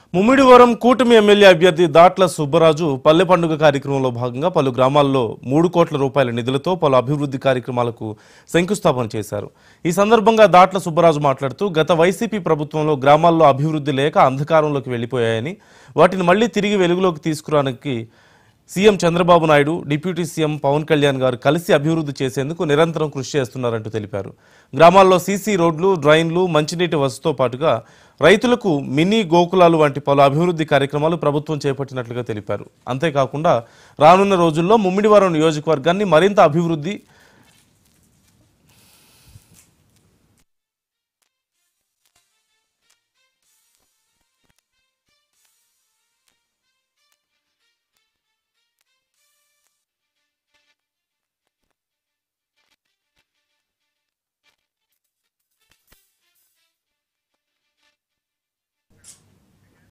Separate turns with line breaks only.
ముమ్మిడివరం కూటమి ఎమ్మెల్యే అభ్యర్థి దాట్ల సుబ్బరాజు పల్లె పండుగ కార్యక్రమంలో భాగంగా పలు గ్రామాల్లో మూడు కోట్ల రూపాయల నిధులతో పలు అభివృద్ధి కార్యక్రమాలకు శంకుస్థాపన చేశారు ఈ సందర్భంగా దాట్ల సుబ్బరాజు మాట్లాడుతూ గత వైసీపీ ప్రభుత్వంలో గ్రామాల్లో అభివృద్ధి లేక అంధకారంలోకి వెళ్లిపోయాయని వాటిని మళ్లీ తిరిగి వెలుగులోకి తీసుకురావడానికి CM Chandrababu Naidu deputy CM Pawan Kalyan garu కలిసి అభివృద్ధి చేసేందుకు నిరంతరం కృషి చేస్తున్నారంటూ తెలిపారు గ్రామాల్లో సీసీ రోడ్లు డ్రైన్లు మంచినీటి వసతితో పాటుగా రైతులకు మినీ గోకులాలు వంటి పలు అభివృద్ధి కార్యక్రమాలు ప్రభుత్వం చేపట్టినట్లుగా తెలిపారు అంతేకాకుండా రానున్న రోజుల్లో ముమ్మిడివారం నియోజకవర్గాన్ని మరింత అభివృద్ధి